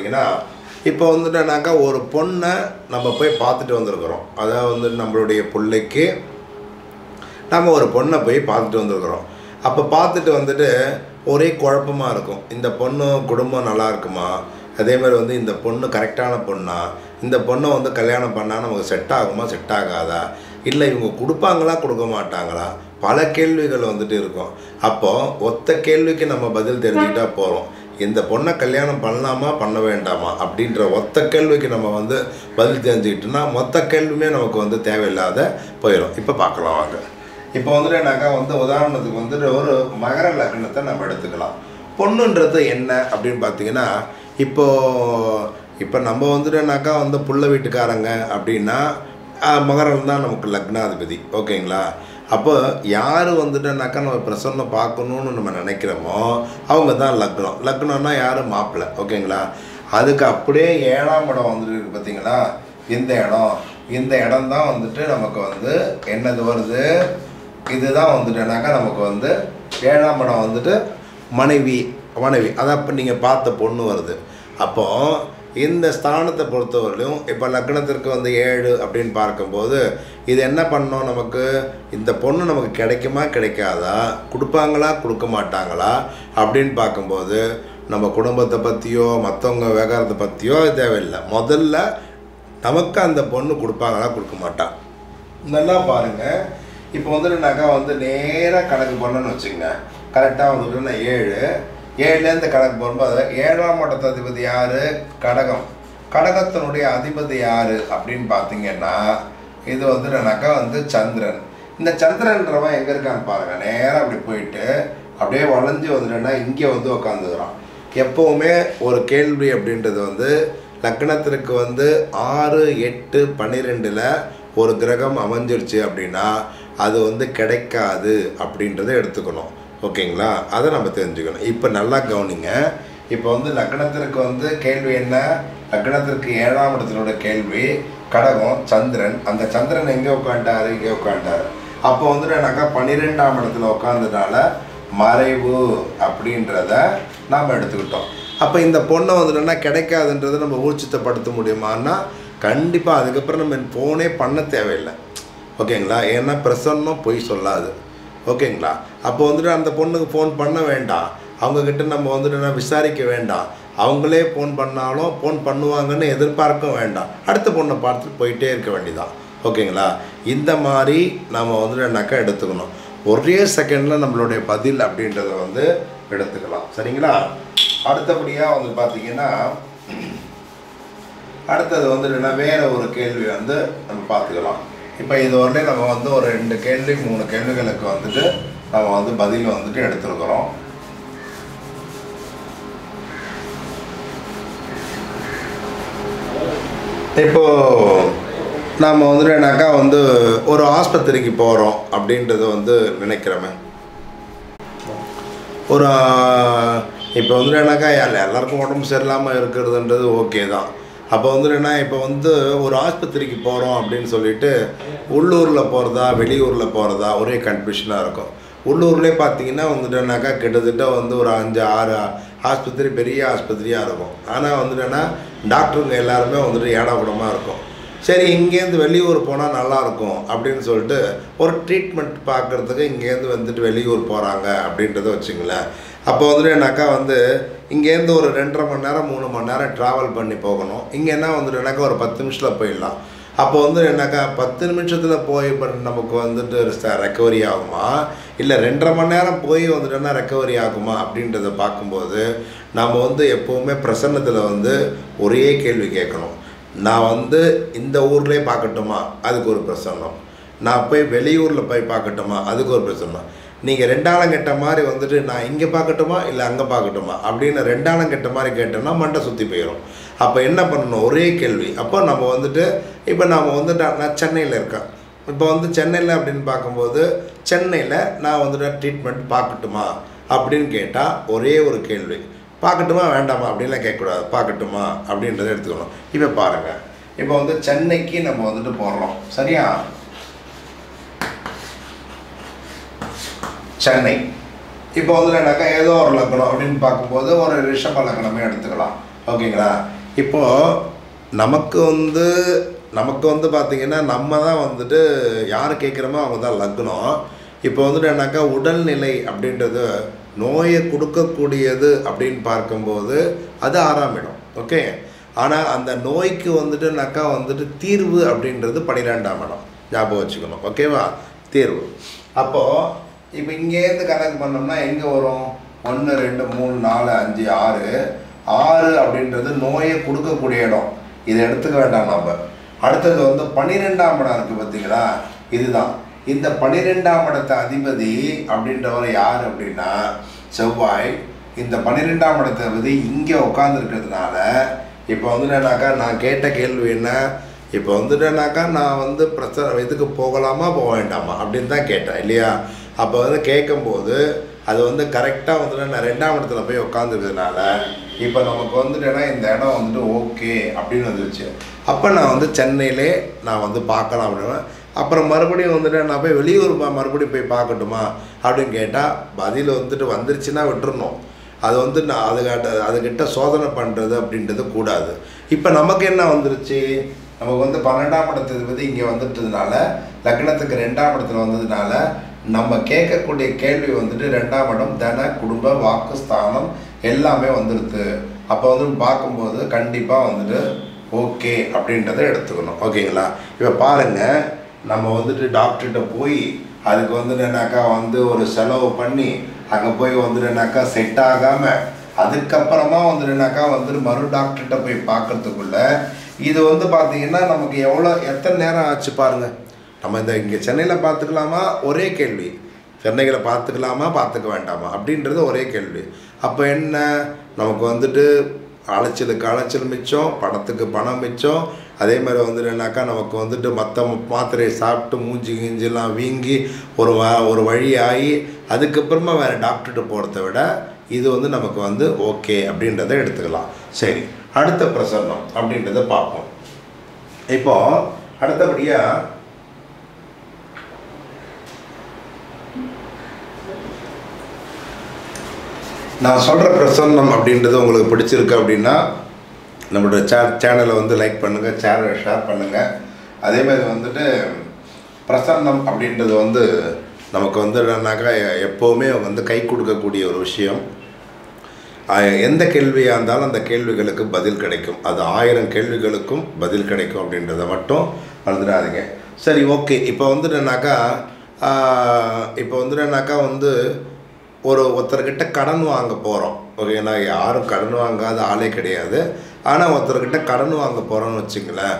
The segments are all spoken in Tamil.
பார்த்தீங்கன்னா இப்போ வந்துட்டுனாக்கா ஒரு பொண்ணை நம்ம போய் பார்த்துட்டு வந்திருக்கிறோம் அதாவது வந்து நம்மளுடைய பிள்ளைக்கு நம்ம ஒரு பொண்ணை போய் பார்த்துட்டு வந்திருக்கிறோம் அப்போ பார்த்துட்டு வந்துட்டு ஒரே குழப்பமாக இருக்கும் இந்த பொண்ணு குடும்பம் நல்லா இருக்குமா அதே மாதிரி வந்து இந்த பொண்ணு கரெக்டான பொண்ணா இந்த பொண்ணை வந்து கல்யாணம் பண்ணால் நமக்கு செட் ஆகுமா செட் ஆகாதா இல்லை இவங்க கொடுப்பாங்களா கொடுக்க மாட்டாங்களா பல கேள்விகள் வந்துட்டு இருக்கும் அப்போது ஒத்த கேள்விக்கு நம்ம பதில் தெரிஞ்சுக்கிட்டா போகிறோம் இந்த பொண்ணை கல்யாணம் பண்ணலாமா பண்ண வேண்டாமா அப்படின்ற ஒத்த கேள்விக்கு நம்ம வந்து பதில் தெரிஞ்சுக்கிட்டோம்னா மொத்த கேள்வியுமே நமக்கு வந்து தேவையில்லாத போயிடும் இப்போ பார்க்கலாம் வாங்க இப்போ வந்துட்டு என்னாக்கா வந்து உதாரணத்துக்கு வந்துட்டு ஒரு மகர லக்னத்தை நம்ம எடுத்துக்கலாம் பொண்ணுன்றது என்ன அப்படின்னு பார்த்தீங்கன்னா இப்போ இப்போ நம்ம வந்துட்டுனாக்கா வந்து புள்ள வீட்டுக்காரங்க அப்படின்னா ஆஹ், மகரம் தான் நமக்கு லக்னாதிபதி ஓகேங்களா அப்போ யார் வந்துட்டுனாக்கா நம்ம பிரசன்னம் பார்க்கணுன்னு நம்ம நினைக்கிறோமோ அவங்க தான் லக்னம் லக்னம்னா யார் மாப்பிள்ளை ஓகேங்களா அதுக்கு அப்படியே ஏழாம் இடம் வந்துட்டு இருக்கு பார்த்தீங்களா இந்த இடம் இந்த இடம் தான் வந்துட்டு நமக்கு வந்து என்னது வருது இதுதான் வந்துட்டுனாக்கா நமக்கு வந்து ஏழாம் இடம் வந்துட்டு மனைவி மனைவி அதான் இப்போ நீங்கள் பார்த்த பொண்ணு வருது அப்போது இந்த ஸ்தானத்தை பொறுத்தவரையிலும் இப்போ லக்னத்திற்கு வந்து ஏழு அப்படின்னு பார்க்கும்போது இது என்ன பண்ணோம் நமக்கு இந்த பொண்ணு நமக்கு கிடைக்குமா கிடைக்காதா கொடுப்பாங்களா கொடுக்க மாட்டாங்களா அப்படின்னு பார்க்கும்போது நம்ம குடும்பத்தை பற்றியோ மற்றவங்க விவகாரத்தை பற்றியோ தேவையில்லை முதல்ல நமக்கு அந்த பொண்ணு கொடுப்பாங்களா கொடுக்க மாட்டான் நல்லா பாருங்கள் இப்போ வந்துட்டுனாக்கா வந்து நேராக கணக்கு பண்ணணும்னு வச்சுங்க கரெக்டாக வந்துட்டு நான் ஏழு ஏழுலேருந்து கணக்கு போகும்போது ஏழாம் இடத்து அதிபதி யார் கடகம் கடகத்தினுடைய அதிபதி யார் அப்படின்னு பார்த்தீங்கன்னா இது வந்துட்டுனாக்கா வந்து சந்திரன் இந்த சந்திரன்றவன் எங்கே இருக்கான்னு பாருங்கள் நேராக அப்படி போயிட்டு அப்படியே வளைஞ்சு வந்துட்டேன்னா இங்கே வந்து உக்காந்துக்கிறான் எப்போவுமே ஒரு கேள்வி அப்படின்றது வந்து லக்னத்திற்கு வந்து ஆறு எட்டு பன்னிரெண்டில் ஒரு கிரகம் அமைஞ்சிருச்சு அப்படின்னா அது வந்து கிடைக்காது அப்படின்றத எடுத்துக்கணும் ஓகேங்களா அதை நம்ம தெரிஞ்சுக்கணும் இப்போ நல்லா கவனிங்க இப்போ வந்து லக்னத்திற்கு வந்து கேள்வி என்ன லக்னத்திற்கு ஏழாம் இடத்தினோட கேள்வி கடகம் சந்திரன் அந்த சந்திரன் எங்கே உட்காண்டாரு இங்கே உட்காண்டாரு அப்போ வந்துட்டு எனக்கா பன்னிரெண்டாம் இடத்துல உட்காந்ததுனால மறைவு அப்படின்றத நாம் எடுத்துக்கிட்டோம் அப்போ இந்த பொண்ணை வந்துட்டோன்னா கிடைக்காதுன்றதை நம்ம ஊர்ச்சித்தப்படுத்த முடியுமான்னா கண்டிப்பாக அதுக்கப்புறம் நம்ம ஃபோனே பண்ண தேவையில்லை ஓகேங்களா ஏன்னா பிரசன்னம் பொய் சொல்லாது ஓகேங்களா அப்போ வந்துட்டு அந்த பொண்ணுக்கு ஃபோன் பண்ண வேண்டாம் அவங்கக்கிட்ட நம்ம வந்துட்டு நான் விசாரிக்க வேண்டாம் அவங்களே ஃபோன் பண்ணாலும் ஃபோன் பண்ணுவாங்கன்னு எதிர்பார்க்க வேண்டாம் அடுத்த பொண்ணை பார்த்துட்டு போயிட்டே இருக்க வேண்டியதான் ஓகேங்களா இந்த மாதிரி நம்ம வந்துட்டு நக்கை எடுத்துக்கணும் ஒரே செகண்டில் நம்மளுடைய பதில் அப்படின்றத வந்து எடுத்துக்கலாம் சரிங்களா அடுத்தபடியாக வந்து பார்த்தீங்கன்னா அடுத்தது வந்து என்னன்னா வேற ஒரு கேள்வி வந்து நம்ம பார்த்துக்கலாம் இப்போ இது வரலையும் நம்ம வந்து ஒரு ரெண்டு கேள்வி மூணு கேள்விகளுக்கு வந்துட்டு நம்ம வந்து பதில் வந்துட்டு எடுத்துருக்குறோம் இப்போ நாம் வந்துட்டு என்னக்கா வந்து ஒரு ஆஸ்பத்திரிக்கு போகிறோம் அப்படின்றத வந்து நினைக்கிறோமே ஒரு இப்போ வந்துட்டு என்னக்கா எல்லா- எல்லாருக்கும் உடம்பு சரியில்லாமல் இருக்கிறதுன்றது ஓகே தான் அப்போ வந்துட்டு என்ன இப்போ வந்து ஒரு ஆஸ்பத்திரிக்கு போகிறோம் அப்படின்னு சொல்லிட்டு உள்ளூரில் போகிறதா வெளியூரில் போகிறதா ஒரே கன்ஃபியூஷனாக இருக்கும் உள்ளூர்லேயே பார்த்தீங்கன்னா வந்துட்டுனாக்கா கிட்டத்தட்ட வந்து ஒரு அஞ்சு ஆறு ஆஸ்பத்திரி பெரிய ஆஸ்பத்திரியாக இருக்கும் ஆனால் வந்துட்டுன்னா டாக்டருங்க எல்லாருமே வந்துட்டு ஏடாகுடமாக இருக்கும் சரி இங்கேருந்து வெளியூர் போனால் நல்லாயிருக்கும் அப்படின்னு சொல்லிட்டு ஒரு ட்ரீட்மெண்ட் பார்க்குறதுக்கு இங்கேருந்து வந்துட்டு வெளியூர் போகிறாங்க அப்படின்றத வச்சுங்களேன் அப்போ வந்துட்டு என்னாக்கா வந்து இங்கேருந்து ஒரு ரெண்டரை மணி நேரம் மூணு மணி நேரம் ட்ராவல் பண்ணி போகணும் இங்கே என்ன வந்துட்டு என்னாக்கா ஒரு பத்து நிமிஷத்தில் போயிடலாம் அப்போ வந்து என்னக்கா பத்து நிமிஷத்தில் போய் இப்போ நமக்கு வந்துட்டு ரெக்கவரி ஆகுமா இல்லை ரெண்டரை மணி நேரம் போய் வந்துட்டோன்னா ரெக்கவரி ஆகுமா அப்படின்றத பார்க்கும்போது நாம் வந்து எப்போவுமே பிரசன்னத்தில் வந்து ஒரே கேள்வி கேட்கணும் நான் வந்து இந்த ஊர்லேயே பார்க்கட்டுமா அதுக்கு ஒரு பிரசன்னம் நான் போய் வெளியூரில் போய் பார்க்கட்டுமா அதுக்கு ஒரு பிரசன்னம் நீங்கள் ரெண்டாலம் கெட்ட மாதிரி வந்துட்டு நான் இங்கே பார்க்கட்டுமா இல்லை அங்கே பார்க்கட்டுமா அப்படின்னு ரெண்டாலம் கெட்ட மாதிரி கேட்டோம்னா மண்டை சுற்றி போயிடும் அப்போ என்ன பண்ணணும் ஒரே கேள்வி அப்போ நம்ம வந்துட்டு இப்போ நாம் வந்து நான் நான் சென்னையில் இருக்கேன் இப்போ வந்து சென்னையில் அப்படின்னு பார்க்கும்போது சென்னையில் நான் வந்துட்டு ட்ரீட்மெண்ட் பார்க்கட்டுமா அப்படின்னு கேட்டால் ஒரே ஒரு கேள்வி பார்க்கட்டுமா வேண்டாமா அப்படின்லாம் கேட்கக்கூடாது பார்க்கட்டுமா அப்படின்றத எடுத்துக்கணும் இப்போ பாருங்கள் இப்போ வந்து சென்னைக்கு நம்ம வந்துட்டு போடுறோம் சரியா சென்னை இப்போ வந்து என்னக்கா ஏதோ ஒரு லக்னம் அப்படின்னு பார்க்கும்போது ஒரு ரிஷப லக்னமே எடுத்துக்கலாம் ஓகேங்களா இப்போது நமக்கு வந்து நமக்கு வந்து பார்த்திங்கன்னா நம்ம தான் வந்துட்டு யார் கேட்குறோமோ அவங்க தான் லக்னம் இப்போ வந்துட்டு என்னக்கா உடல்நிலை அப்படின்றது நோயை கொடுக்கக்கூடியது அப்படின்னு பார்க்கும்போது அது ஆறாம் இடம் ஓகே ஆனால் அந்த நோய்க்கு வந்துட்டுனாக்கா வந்துட்டு தீர்வு அப்படின்றது பன்னிரெண்டாம் இடம் ஞாபகம் வச்சுக்கணும் ஓகேவா தீர்வு அப்போது இப்போ இங்கேருந்து கணக்கு பண்ணோம்னா எங்கே வரும் ஒன்று ரெண்டு மூணு நாலு அஞ்சு ஆறு ஆறு அப்படின்றது நோயை கொடுக்கக்கூடிய இடம் இதை எடுத்துக்க வேண்டாம் நம்ம அடுத்தது வந்து பன்னிரெண்டாம் இடம் இருக்குது பார்த்தீங்களா இதுதான் இந்த பன்னிரெண்டாம் இடத்த அதிபதி அப்படின்றவர் யார் அப்படின்னா செவ்வாய் இந்த பன்னிரெண்டாம் இடத்த அதிபதி இங்கே உட்காந்துருக்கிறதுனால இப்போ வந்துட்டேனாக்கா நான் கேட்ட கேள்வி என்ன இப்போ வந்துட்டேனாக்கா நான் வந்து பிரச்சனை இதுக்கு போகலாமா போக வேண்டாமா அப்படின்னு தான் கேட்டேன் இல்லையா அப்போ வந்து கேட்கும்போது அது வந்து கரெக்டாக வந்துட்டு நான் ரெண்டாம் இடத்துல போய் உட்காந்துருக்கிறதுனால இப்போ நமக்கு வந்துட்டேன்னா இந்த இடம் வந்துட்டு ஓகே அப்படின்னு வந்துருச்சு அப்போ நான் வந்து சென்னையிலே நான் வந்து பார்க்கலாம் அப்படின்னு அப்புறம் மறுபடியும் வந்துட்டு நான் போய் வெளியூர் ம- மறுபடியும் போய் பார்க்கட்டுமா அப்படின்னு கேட்டால் பதில் வந்துட்டு வந்துருச்சுன்னா விட்டுறணும் அது வந்து நான் அதுக்கிட்ட அதுக்கிட்ட சோதனை பண்ணுறது அப்படின்றது கூடாது இப்போ நமக்கு என்ன வந்துருச்சு நமக்கு வந்து பன்னெண்டாம் இடத்துக்கு பற்றி இங்கே வந்துட்டதுனால லக்னத்துக்கு ரெண்டாம் இடத்துல வந்ததுனால நம்ம கேட்கக்கூடிய கேள்வி வந்துட்டு ரெண்டாம் இடம் தன குடும்ப வாக்குஸ்தானம் எல்லாமே வந்துடுது அப்போ வந்து பார்க்கும்போது கண்டிப்பாக வந்துட்டு ஓகே அப்படின்றத எடுத்துக்கணும் ஓகேங்களா இப்போ பாருங்கள் நம்ம வந்துட்டு டாக்டர்கிட்ட போய் அதுக்கு வந்து என்னன்னாக்கா வந்து ஒரு செலவு பண்ணி அங்கே போய் வந்துட்டுனாக்கா செட் ஆகாமல் அதுக்கப்புறமா வந்துட்டுனாக்கா வந்துட்டு மறு டாக்டர்கிட்ட போய் பார்க்கறதுக்குள்ள இது வந்து பார்த்தீங்கன்னா நமக்கு எவ்வளோ எத்தனை நேரம் ஆச்சு பாருங்க நம்ம இந்த இங்கே சென்னையில் பார்த்துக்கலாமா ஒரே கேள்வி சென்னையில் பார்த்துக்கலாமா பார்த்துக்க வேண்டாமா அப்படின்றது ஒரே கேள்வி அப்போ என்ன நமக்கு வந்துட்டு அலைச்சலுக்கு அலைச்சல் மிச்சம் பணத்துக்கு பணம் மிச்சம் அதே மாதிரி வந்துட்டு என்னக்கா நமக்கு வந்துட்டு மற்ற மாத்திரையை சாப்பிட்டு மூஞ்சி கிஞ்சிலாம் வீங்கி ஒரு வ ஒரு வழி ஆகி அதுக்கப்புறமா வேறு டாக்டர்கிட்ட போகிறத விட இது வந்து நமக்கு வந்து ஓகே அப்படின்றத எடுத்துக்கலாம் சரி அடுத்த பிரசன்னம் அப்படின்றத பார்ப்போம் இப்போ அடுத்தபடியாக நான் சொல்கிற பிரசன்னம் அப்படின்றது உங்களுக்கு பிடிச்சிருக்கு அப்படின்னா நம்மளோட சே சேனலை வந்து லைக் பண்ணுங்கள் சேனலை ஷேர் பண்ணுங்கள் அதே மாதிரி வந்துட்டு பிரசன்னம் அப்படின்றது வந்து நமக்கு வந்து என்னன்னாக்கா எப்போவுமே வந்து கை கொடுக்கக்கூடிய ஒரு விஷயம் ஆஹ் எந்த கேள்வியாக இருந்தாலும் அந்த கேள்விகளுக்கு பதில் கிடைக்கும் அது ஆயிரம் கேள்விகளுக்கும் பதில் கிடைக்கும் அப்படின்றத மட்டும் மறந்துடாதீங்க சரி ஓகே இப்போ வந்துட்டுனாக்கா இப்போ வந்துட்டுனாக்கா வந்து ஒரு ஒருத்தர்கிட்ட கடன் வாங்க போகிறோம் ஓகேங்களா யாரும் கடன் வாங்காத ஆளே கிடையாது ஆனால் ஒருத்தர்கிட்ட கடன் வாங்க போகிறோம்னு வச்சுங்களேன்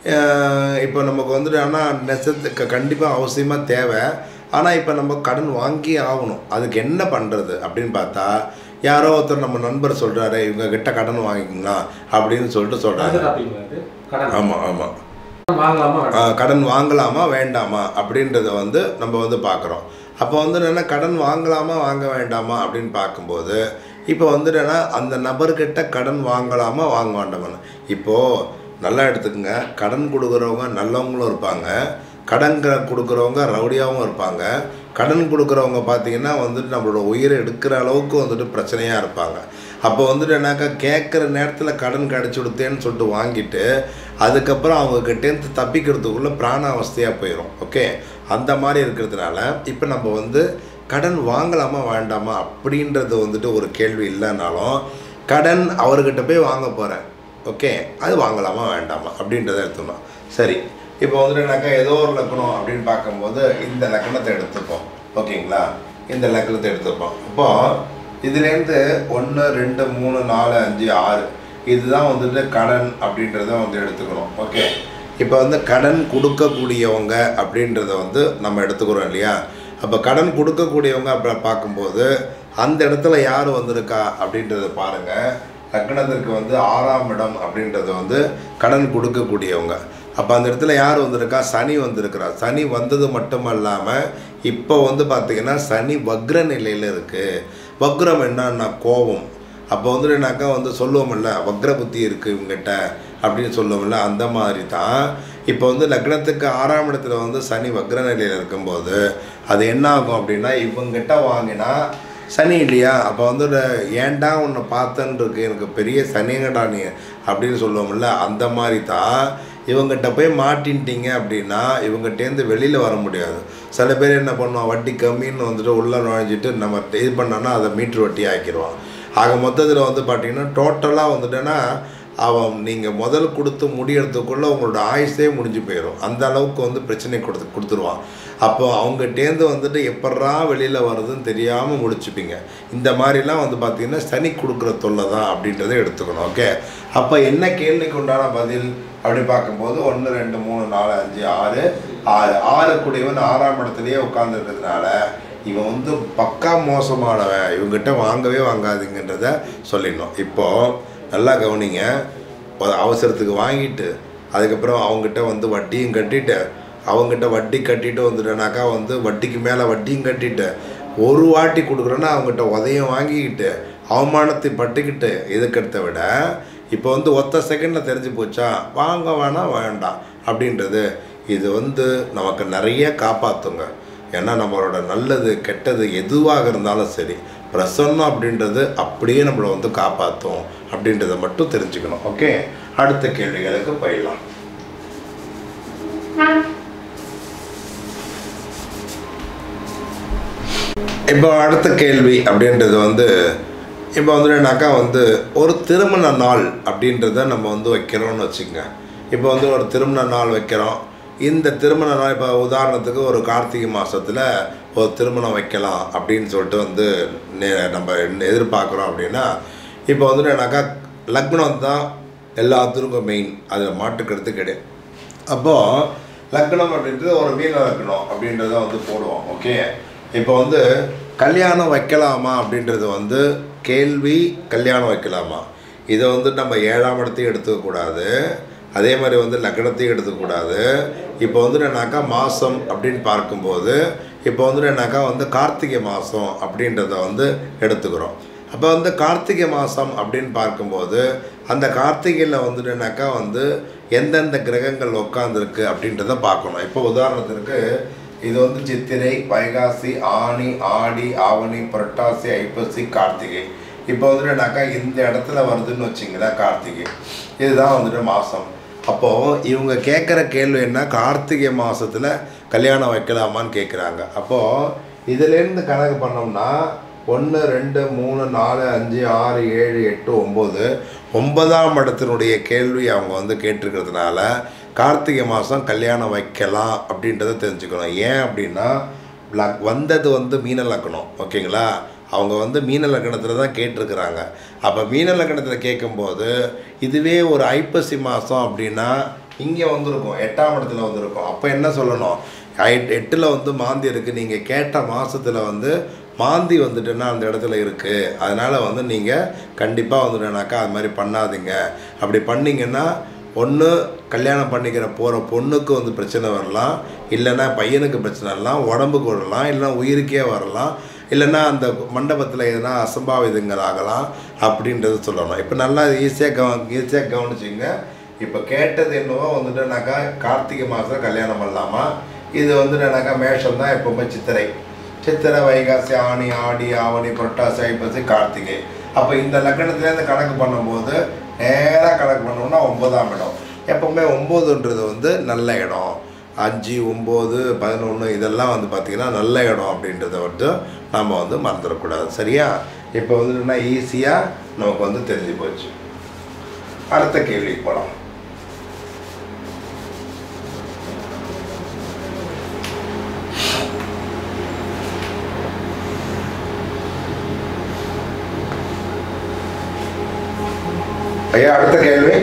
அஹ் இப்போ நமக்கு வந்துட்டு ஆனால் நெசத்துக்கு கண்டிப்பாக அவசியமாக தேவை ஆனால் இப்போ நம்ம கடன் வாங்கி ஆகணும் அதுக்கு என்ன பண்ணுறது அப்படின்னு பார்த்தா யாரோ ஒருத்தர் நம்ம நண்பர் சொல்கிறாரு இவங்க கிட்ட கடன் வாங்கிக்கலாம் அப்படின்னு சொல்லிட்டு அடுத்த சொல்கிறாரு டாபிக் வந்து கடன் ஆமாம் ஆமாம் வாங்கலாமா வேண்டாமா? கடன் வாங்கலாமா வேண்டாமா அப்படின்றத வந்து நம்ம வந்து பார்க்குறோம் அப்போ வந்து என்னென்னா கடன் வாங்கலாமா வாங்க வேண்டாமா அப்படின்னு பார்க்கும்போது இப்போ வந்துட்டுனா அந்த நபர்கிட்ட கடன் வாங்கலாமா வாங்க வேண்டாமா இப்போது நல்லா எடுத்துக்கங்க கடன் கொடுக்குறவங்க நல்லவங்களும் இருப்பாங்க கடன் க- கொடுக்குறவங்க ரவுடியாகவும் இருப்பாங்க கடன் கொடுக்குறவங்க பார்த்தீங்கன்னா வந்துட்டு நம்மளோட உயிரை எடுக்கிற அளவுக்கு வந்துட்டு பிரச்சனையாக இருப்பாங்க அப்போ வந்துட்டு என்னாக்கா கேட்குற நேரத்தில் கடன் கிடச்சி கொடுத்தேன்னு சொல்லிட்டு வாங்கிட்டு அதுக்கப்புறம் அவங்கக்கிட்டேருந்து தப்பிக்கிறதுக்குள்ளே பிராண அவஸ்தையாக போயிடும் ஓகே அந்த மாதிரி இருக்கிறதுனால இப்போ நம்ம வந்து கடன் வாங்கலாமா வேண்டாமா அப்படின்றது வந்துட்டு ஒரு கேள்வி இல்லைனாலும் கடன் அவர்கிட்ட போய் வாங்க போகிறேன் ஓகே அது வாங்கலாமா வேண்டாமா அப்படின்றத எடுத்துக்கணும் சரி இப்போ வந்துட்டுனாக்கா ஏதோ ஒரு லக்கணம் அப்படின்னு பார்க்கும்போது இந்த லக்கணத்தை எடுத்துப்போம் ஓகேங்களா இந்த லக்கணத்தை எடுத்துப்போம் இப்போ இதுலேருந்து ஒன்று ரெண்டு மூணு நாலு அஞ்சு ஆறு இதுதான் வந்துட்டு கடன் அப்படின்றத வந்து எடுத்துக்கணும் ஓகே இப்போ வந்து கடன் கொடுக்கக்கூடியவங்க அப்படின்றத வந்து நம்ம எடுத்துக்கிறோம் இல்லையா அப்போ கடன் கொடுக்கக்கூடியவங்க அப்படி பார்க்கும்போது அந்த இடத்துல யார் வந்திருக்கா அப்படின்றத பாருங்கள் லக்னத்திற்கு வந்து ஆறாம் இடம் அப்படின்றது வந்து கடன் கொடுக்கக்கூடியவங்க அப்போ அந்த இடத்துல யார் வந்திருக்கா சனி வந்திருக்கிறா சனி வந்தது மட்டும் இல்லாமல் இப்போ வந்து பார்த்திங்கன்னா சனி வக்ர நிலையில் இருக்குது வக்ரம் என்னன்னா கோபம் அப்போ வந்து என்னாக்கா வந்து சொல்லுவோம்ல வக்ர புத்தி இருக்குது இவங்ககிட்ட அப்படின்னு சொல்லுவோம்ல அந்த மாதிரி தான் இப்போ வந்து லக்னத்துக்கு ஆறாம் இடத்துல வந்து சனி வக்ர நிலையில் இருக்கும்போது அது என்ன ஆகும் அப்படின்னா இவங்ககிட்ட வாங்கினா சனி இல்லையா அப்போ வந்து ஒரு ஏன்டா உன்னை பார்த்தேன்னு இருக்கு எனக்கு பெரிய சனிங்கடா நீ அப்படின்னு சொல்லுவோம்ல அந்த மாதிரி தான் இவங்ககிட்ட போய் மாட்டின்ட்டீங்க அப்படின்னா இவங்ககிட்டேருந்து வெளியில் வர முடியாது சில பேர் என்ன பண்ணுவான் வட்டி கம்மின்னு வந்துட்டு உள்ளே நுழைஞ்சிட்டு நம்ம இது பண்ணோன்னா அதை மீட்ரு வட்டி ஆக்கிடுவான் ஆக மொத்தத்தில் வந்து பார்த்தீங்கன்னா டோட்டலாக வந்துட்டேன்னா அவன் நீங்கள் முதல் கொடுத்து முடியறதுக்குள்ளே உங்களோட ஆயுசே முடிஞ்சு போயிடும் அந்த அளவுக்கு வந்து பிரச்சனை கொடுத்து கொடுத்துருவான் அப்போ அவங்ககிட்டேருந்து வந்துட்டு எப்பட்றா வெளியில் வருதுன்னு தெரியாமல் முடிச்சுப்பீங்க இந்த மாதிரிலாம் வந்து பார்த்திங்கன்னா சனி கொடுக்குற தொல்லை தான் அப்படின்றத எடுத்துக்கணும் ஓகே அப்போ என்ன கேள்விக்கு உண்டான பதில் அப்படி பார்க்கும்போது ஒன்று ரெண்டு மூணு நாலு அஞ்சு ஆறு ஆறு ஆறு கூடியவன் ஆறாம் இடத்துலையே உட்காந்துருக்கிறதுனால இவன் வந்து பக்கா மோசமானவன் இவங்ககிட்ட வாங்கவே வாங்காதீங்கன்றத சொல்லிடணும் இப்போது நல்லா கவனிங்க ஒரு அவசரத்துக்கு வாங்கிட்டு அதுக்கப்புறம் அவங்ககிட்ட வந்து வட்டியும் கட்டிட்டு அவங்ககிட்ட வட்டி கட்டிட்டு வந்துட்டேனாக்கா வந்து வட்டிக்கு மேலே வட்டியும் கட்டிட்டு ஒரு வாட்டி கொடுக்குறேன்னா அவங்ககிட்ட உதயம் வாங்கிக்கிட்டு அவமானத்தை பட்டுக்கிட்டு இதுக்கடுத்த விட இப்போ வந்து ஒத்த செகண்டில் தெரிஞ்சு போச்சா வாங்க வேணாம் வேண்டாம் அப்படின்றது இது வந்து நமக்கு நிறைய காப்பாற்றுங்க ஏன்னா நம்மளோட நல்லது கெட்டது எதுவாக இருந்தாலும் சரி பிரசன்னம் அப்படின்றது அப்படியே நம்மளை வந்து காப்பாற்றும் அப்படின்றத மட்டும் தெரிஞ்சுக்கணும் ஓகே அடுத்த கேள்விகளுக்கு போயிடலாம் இப்போ அடுத்த கேள்வி அப்படின்றது வந்து இப்போ வந்துட்டுனாக்கா வந்து ஒரு திருமண நாள் அப்படின்றத நம்ம வந்து வைக்கிறோம்னு வச்சுக்கோங்க இப்போ வந்து ஒரு திருமண நாள் வைக்கிறோம் இந்த திருமண நாள் இப்போ உதாரணத்துக்கு ஒரு கார்த்திகை மாதத்தில் ஒரு திருமணம் வைக்கலாம் அப்படின்னு சொல்லிட்டு வந்து நே- நம்ம எதிர்பார்க்குறோம் அப்படின்னா இப்போ வந்துட்டுனாக்கா லக்னம் தான் எல்லாத்துக்கும் மெயின் அதில் மாட்டுக்கிறது கிடையாது அப்போது லக்னம் அப்படின்றது ஒரு மீன லக்னம் அப்படின்றத வந்து போடுவோம் ஓகே இப்போ வந்து கல்யாணம் வைக்கலாமா அப்படின்றது வந்து கேள்வி கல்யாணம் வைக்கலாமா இதை வந்து நம்ம ஏழாம் இடத்தையும் எடுத்துக்கக்கூடாது அதே மாதிரி வந்து லக்னத்தையும் எடுத்துக்கக்கூடாது இப்போ வந்து என்னன்னாக்கா மாதம் அப்படின்னு பார்க்கும்போது இப்போ வந்து என்னன்னாக்கா வந்து கார்த்திகை மாதம் அப்படின்றத வந்து எடுத்துக்கிறோம் அப்போ வந்து கார்த்திகை மாதம் அப்படின்னு பார்க்கும்போது அந்த கார்த்திகையில் வந்துட்டுனாக்கா வந்து எந்தெந்த கிரகங்கள் உட்காந்துருக்கு அப்படின்றத பார்க்கணும் இப்போ உதாரணத்திற்கு இது வந்து சித்திரை வைகாசி ஆனி ஆடி ஆவணி புரட்டாசி ஐப்பசி கார்த்திகை இப்போ வந்துட்டுனாக்கா இந்த இடத்துல வருதுன்னு வச்சிங்களேன் கார்த்திகை இதுதான் வந்துட்டு மாதம் அப்போது இவங்க கேட்குற கேள்வி என்ன கார்த்திகை மாதத்தில் கல்யாணம் வைக்கலாமான்னு கேட்குறாங்க அப்போது இதுலேருந்து கணக்கு பண்ணோம்னா ஒன்று ரெண்டு மூணு நாலு அஞ்சு ஆறு ஏழு எட்டு ஒம்பது ஒன்பதாம் இடத்தினுடைய கேள்வி அவங்க வந்து கேட்டிருக்கிறதுனால கார்த்திகை மாதம் கல்யாணம் வைக்கலாம் அப்படின்றத தெரிஞ்சுக்கணும் ஏன் அப்படின்னா லக் வந்தது வந்து மீன லக்கணம் ஓகேங்களா அவங்க வந்து மீன லக்கணத்தில் தான் கேட்டிருக்கிறாங்க அப்போ மீன லக்கணத்தில் கேட்கும்போது இதுவே ஒரு ஐப்பசி மாதம் அப்படின்னா இங்கே வந்திருக்கும் எட்டாம் இடத்துல வந்திருக்கும் அப்போ என்ன சொல்லணும் ஐ- எட்டில் வந்து மாந்தி இருக்குது நீங்கள் கேட்ட மாதத்தில் வந்து மாந்தி வந்துட்டுன்னா அந்த இடத்துல இருக்குது அதனால் வந்து நீங்கள் கண்டிப்பாக வந்துட்டேனாக்கா அது மாதிரி பண்ணாதீங்க அப்படி பண்ணீங்கன்னா ஒன்று கல்யாணம் பண்ணிக்கிற போகிற பொண்ணுக்கு வந்து பிரச்சனை வரலாம் இல்லைன்னா பையனுக்கு பிரச்சனை வரலாம் உடம்புக்கு வரலாம் இல்லைன்னா உயிருக்கே வரலாம் இல்லைன்னா அந்த மண்டபத்தில் எதனா அசம்பாவிதங்கள் ஆகலாம் அப்படின்றது சொல்லணும் இப்போ நல்லா ஈஸியாக கவ ஈஸியாக கவனிச்சிங்க இப்போ கேட்டது என்னவோ வந்துட்டுனாக்கா கார்த்திகை மாதம் கல்யாணம் பண்ணலாமா இது வந்துட்டுனாக்கா மேஷம் தான் எப்போவுமே சித்திரை சித்திரை வைகாசி ஆணி ஆடி ஆவணி புரட்டாசி ஐப்பசி கார்த்திகை அப்போ இந்த லக்னத்துலேருந்து கணக்கு பண்ணும்போது நேராக கணக்கு பண்ணோம்னா ஒன்பதாம் இடம் எப்போவுமே ஒம்போதுன்றது வந்து நல்ல இடம் அஞ்சு ஒம்பது பதினொன்று இதெல்லாம் வந்து பார்த்திங்கன்னா நல்ல இடம் அப்படின்றத வந்து நம்ம வந்து மறந்துடக்கூடாது சரியா இப்போ வந்துட்டுனா ஈஸியாக நமக்கு வந்து தெரிஞ்சு போச்சு அடுத்த கேள்விக்கு போகலாம் ஐயா அடுத்த கேள்வி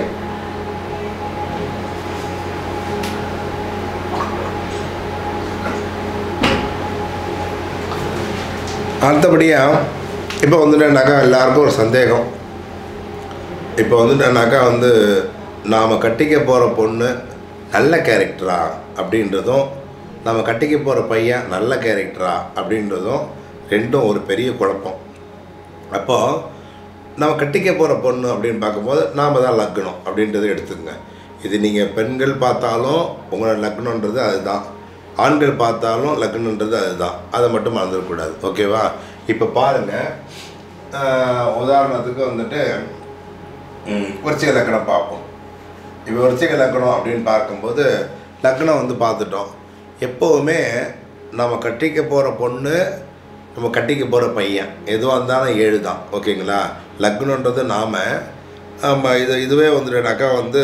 அடுத்தபடியாக இப்போ வந்துட்டேனாக்கா எல்லாருக்கும் ஒரு சந்தேகம் இப்போ வந்துட்டேனாக்கா வந்து நாம் கட்டிக்க போகிற பொண்ணு நல்ல கேரக்டரா அப்படின்றதும் நம்ம கட்டிக்க போகிற பையன் நல்ல கேரக்டரா அப்படின்றதும் ரெண்டும் ஒரு பெரிய குழப்பம் அப்போது நம்ம கட்டிக்க போகிற பொண்ணு அப்படின்னு பார்க்கும்போது நாம் தான் லக்னம் அப்படின்றத எடுத்துக்கங்க இது நீங்கள் பெண்கள் பார்த்தாலும் உங்களோட லக்னன்றது அதுதான் ஆண்கள் பார்த்தாலும் லக்னன்றது அதுதான் அதை மட்டும் மறந்துடக்கூடாது ஓகேவா இப்போ பாருங்கள் உதாரணத்துக்கு வந்துட்டு ம், விருச்சிக லக்கணம் பார்ப்போம் இப்போ விருச்சிக லக்கணம் அப்படின்னு பார்க்கும்போது லக்னம் வந்து பார்த்துட்டோம் எப்போவுமே நம்ம கட்டிக்க போகிற பொண்ணு நம்ம கட்டிக்க போகிற பையன் எதுவாக இருந்தாலும் ஏழு தான் ஓகேங்களா லக்னன்றது நாம் ஆமாம் இது இதுவே வந்துட்டுனாக்கா வந்து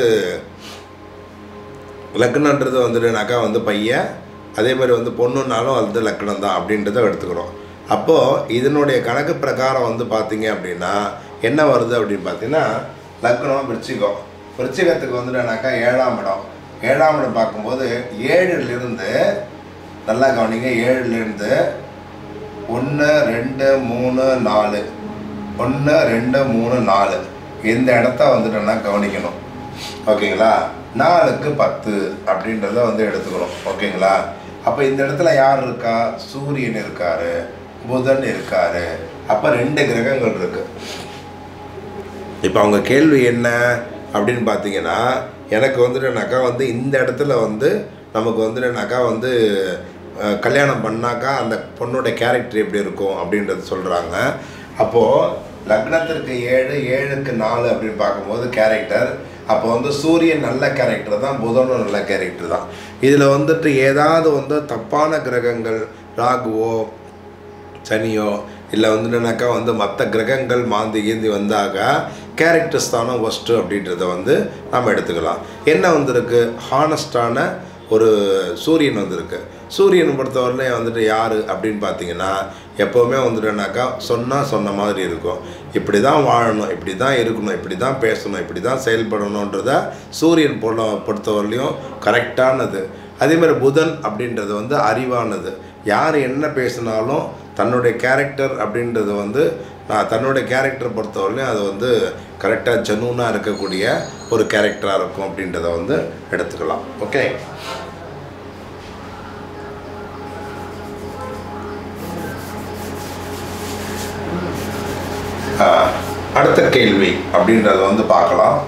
லக்னன்றது வந்துட்டுனாக்கா வந்து பையன் அதே மாதிரி வந்து பொண்ணுன்னாலும் வந்து லக்னம் தான் அப்படின்றத எடுத்துக்கிறோம் அப்போது இதனுடைய கணக்கு பிரகாரம் வந்து பார்த்தீங்க அப்படின்னா என்ன வருது அப்படின்னு பார்த்தீங்கன்னா லக்னம் விருச்சிகம் விருச்சிகத்துக்கு வந்துட்டுனாக்கா ஏழாம் இடம் ஏழாம் இடம் பார்க்கும்போது ஏழுலேருந்து நல்லா கவனிங்க ஏழுலேருந்து ஒன்று ரெண்டு மூணு நாலு ஒன்று ரெண்டு மூணு நாலு இந்த இடத்த வந்துட்டோன்னா கவனிக்கணும் ஓகேங்களா நாலுக்கு பத்து அப்படின்றத வந்து எடுத்துக்கணும் ஓகேங்களா அப்போ இந்த இடத்துல யார் இருக்கா சூரியன் இருக்காரு புதன் இருக்காரு அப்போ ரெண்டு கிரகங்கள் இருக்கு இப்போ அவங்க கேள்வி என்ன அப்படின்னு பார்த்தீங்கன்னா எனக்கு வந்துட்டுனாக்கா வந்து இந்த இடத்துல வந்து நமக்கு வந்துட்டுனாக்கா வந்து அஹ், கல்யாணம் பண்ணாக்கா அந்த பொண்ணோட கேரக்டர் எப்படி இருக்கும் அப்படின்றது சொல்கிறாங்க அப்போது லக்னத்திற்கு ஏழு ஏழுக்கு நாலு அப்படின்னு பார்க்கும்போது கேரக்டர் அப்போ வந்து சூரியன் நல்ல கேரக்டர் தான் புதனும் நல்ல கேரக்டர் தான் இதில் வந்துட்டு ஏதாவது வந்து தப்பான கிரகங்கள் ராகுவோ சனியோ இல்லை வந்துட்டுனாக்கா வந்து மற்ற கிரகங்கள் மாந்தி கீந்தி வந்தாக்க கேரக்டர் ஸ்தானம் ஒஸ்ட்டு அப்படின்றத வந்து நம்ம எடுத்துக்கலாம் என்ன வந்திருக்கு ஹானஸ்டான ஒரு சூரியன் வந்திருக்கு சூரியன் பொறுத்தவரையிலையும் வந்துட்டு யார் அப்படின்னு பார்த்தீங்கன்னா எப்போவுமே வந்துட்டுனாக்கா சொன்னால் சொன்ன மாதிரி இருக்கும் இப்படி தான் வாழணும் இப்படி தான் இருக்கணும் இப்படி தான் பேசணும் இப்படி தான் செயல்படணுன்றத சூரியன் பொருள பொறுத்தவரையிலையும் கரெக்டானது அதே மாதிரி புதன் அப்படின்றது வந்து அறிவானது யார் என்ன பேசினாலும் தன்னுடைய கேரக்டர் அப்படின்றது வந்து நான் தன்னுடைய கேரக்டரை பொறுத்தவரையிலையும் அது வந்து கரெக்டாக ஜெனூனாக இருக்கக்கூடிய ஒரு கேரக்டராக இருக்கும் அப்படின்றத வந்து எடுத்துக்கலாம் ஓகே அடுத்த கேள்வி அப்படின்றத வந்து பார்க்கலாம்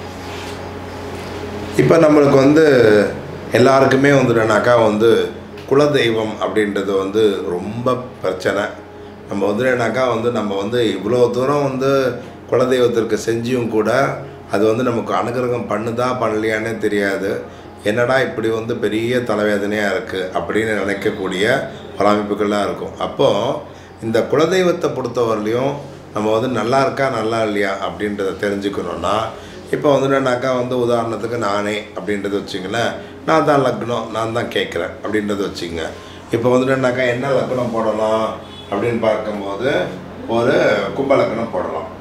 இப்போ நம்மளுக்கு வந்து எல்லாருக்குமே வந்துட்டனாக்கா வந்து குலதெய்வம் அப்படின்றது வந்து ரொம்ப பிரச்சனை நம்ம வந்துட்டனாக்கா வந்து நம்ம வந்து இவ்வளோ தூரம் வந்து குலதெய்வத்திற்கு செஞ்சியும் கூட அது வந்து நமக்கு அனுகிரகம் பண்ணுதா பண்ணலையானே தெரியாது என்னடா இப்படி வந்து பெரிய தலைவேதனையாக இருக்குது அப்படின்னு நினைக்கக்கூடிய பல அமைப்புகள்லாம் இருக்கும் அப்போது இந்த குலதெய்வத்தை பொறுத்தவரையிலையும் நம்ம வந்து நல்லா இருக்கா நல்லா இல்லையா அப்படின்றத தெரிஞ்சுக்கணுன்னா இப்போ வந்துட்டுனாக்கா வந்து உதாரணத்துக்கு நானே அப்படின்றத வச்சுங்களேன் நான் தான் லக்னம் நான் தான் கேட்குறேன் அப்படின்றத வச்சுங்க இப்போ வந்துட்டுனாக்கா என்ன லக்னம் போடலாம் அப்படின்னு பார்க்கும்போது ஒரு கும்ப லக்னம் போடலாம்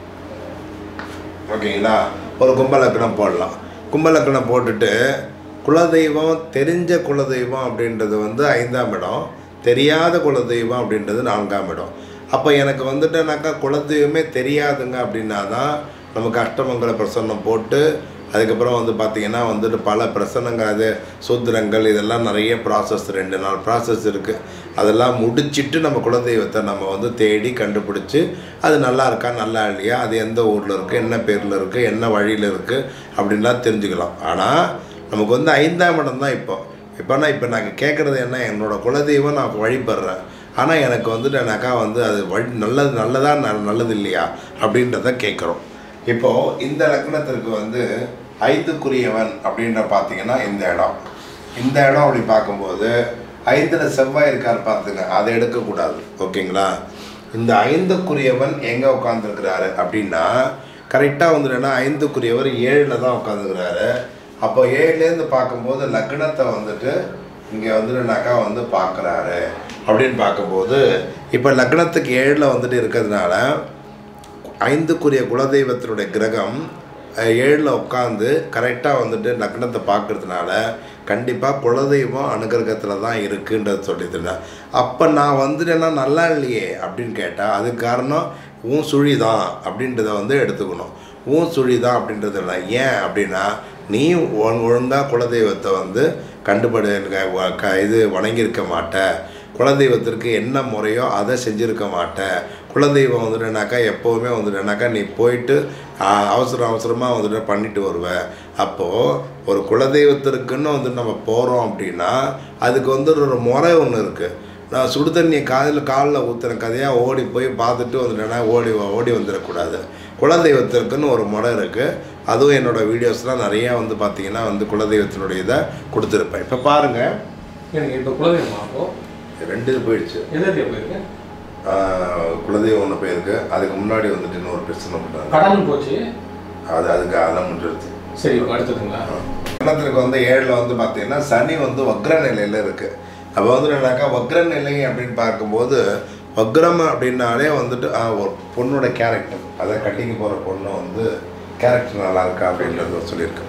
ஓகேங்களா ஒரு கும்ப லக்னம் போடலாம் கும்ப லக்னம் போட்டுட்டு குலதெய்வம் தெரிஞ்ச குலதெய்வம் அப்படின்றது வந்து ஐந்தாம் இடம் தெரியாத குலதெய்வம் அப்படின்றது நான்காம் இடம் அப்போ எனக்கு வந்துட்டுனாக்கா குலதெய்வமே தெரியாதுங்க அப்படின்னா தான் நமக்கு அஷ்டமங்கல பிரசன்னம் போட்டு அதுக்கப்புறம் வந்து பார்த்திங்கன்னா வந்துட்டு பல பிரசனங்கள் அது சூத்திரங்கள் இதெல்லாம் நிறைய ப்ராசஸ் ரெண்டு நாள் ப்ராசஸ் இருக்குது அதெல்லாம் முடிச்சிட்டு நம்ம குலதெய்வத்தை நம்ம வந்து தேடி கண்டுபிடிச்சி அது நல்லா இருக்கா நல்லா இல்லையா அது எந்த ஊரில் இருக்குது என்ன பேரில் இருக்குது என்ன வழியில் இருக்குது அப்படின்லாம் தெரிஞ்சுக்கலாம் ஆனால் நமக்கு வந்து ஐந்தாம் இடம் தான் இப்போ இப்போனா இப்போ நாங்கள் கேட்குறது என்ன என்னோடய குலதெய்வம் நான் வழிபடுறேன் ஆனால் எனக்கு வந்துட்டு எனக்கா வந்து அது வழி நல்லது நல்லதா ந- நல்லது இல்லையா அப்படின்றத கேட்குறோம் இப்போது இந்த லக்னத்திற்கு வந்து ஐந்துக்குரியவன் அப்படின்ற பார்த்தீங்கன்னா இந்த இடம் இந்த இடம் அப்படி பார்க்கும்போது ஐந்தில் செவ்வாய் இருக்கார் பார்த்துங்க அதை எடுக்கக்கூடாது ஓகேங்களா இந்த ஐந்துக்குரியவன் எங்கே உட்காந்துருக்கிறாரு அப்படின்னா கரெக்டாக வந்துட்டுன்னா ஐந்துக்குரியவர் ஏழில் தான் உட்காந்துருக்கிறாரு அப்போ ஏழுலேருந்து பார்க்கும்போது லக்னத்தை வந்துட்டு இங்கே வந்துட்டுனாக்கா வந்து பார்க்குறாரு அப்படின்னு பார்க்கும்போது இப்போ லக்னத்துக்கு ஏழில் வந்துட்டு இருக்கிறதுனால ஐந்துக்குரிய குலதெய்வத்தினுடைய கிரகம் அஹ், ஏழில் உட்காந்து கரெக்டாக வந்துட்டு லக்னத்தை பார்க்கறதுனால கண்டிப்பாக குலதெய்வம் அனுகிரகத்தில் தான் இருக்குன்றது சொல்லிட்டுருந்தேன் அப்போ நான் வந்துட்டேன்னா நல்லா இல்லையே அப்படின்னு கேட்டால் அதுக்கு காரணம் உன் சுழி தான் அப்படின்றத வந்து எடுத்துக்கணும் உன் சுழி தான் அப்படின்றது இல்லை ஏன் அப்படின்னா நீ ஒழுங்காக குலதெய்வத்தை வந்து கண்டுபடு க- க- இது வணங்கியிருக்க மாட்ட குலதெய்வத்திற்கு என்ன முறையோ அதை செஞ்சுருக்க மாட்டேன் குலதெய்வம் வந்துட்டுனாக்கா எப்போவுமே வந்துட்டுனாக்கா நீ போயிட்டு ஆ, அவசர அவசரமாக வந்துட்டு பண்ணிட்டு வருவ அப்போது ஒரு குலதெய்வத்திற்குன்னு வந்து நம்ம போகிறோம் அப்படின்னா அதுக்கு வந்து ஒரு முறை ஒன்று இருக்குது நான் சுடு தண்ணியை காதில் காலில் ஊற்றுற கதையாக ஓடி போய் பார்த்துட்டு வந்துட்டேன்னா ஓடி வ- ஓடி வந்துடக்கூடாது குலதெய்வத்திற்குன்னு ஒரு முறை இருக்குது அதுவும் என்னோடய வீடியோஸ்லாம் நிறையா வந்து பார்த்தீங்கன்னா வந்து குலதெய்வத்தினுடைய இதை கொடுத்துருப்பேன் இப்போ பாருங்கள் எனக்கு இப்போ குலதெய்வம் அப்போ ரெண்டு இது போயிடுச்சு எந்த தேவை போயிருக்கு ஆஹ் குலதெய்வம் ஒன்று போயிருக்கு அதுக்கு முன்னாடி வந்துட்டு இன்னொரு பிரச்சனை பண்ணாங்க கடன் போச்சு அது அதுக்கு அதை முடிஞ்சிருச்சு சரி இப்போ அடுத்ததுங்களா லக்னத்திற்கு வந்து ஏழில் வந்து பார்த்தீங்கன்னா சனி வந்து வக்ர நிலையில் இருக்குது அப்போ வந்து என்னன்னாக்கா வக்ர நிலை அப்படின்னு பார்க்கும்போது வக்ரம் அப்படின்னாலே வந்துட்டு ஆ, ஒரு பொண்ணோட கேரக்டர் அதை கட்டிங்க போகிற பொண்ணு வந்து கேரக்டர் நல்லா இருக்கா அப்படின்றத சொல்லியிருக்கேன்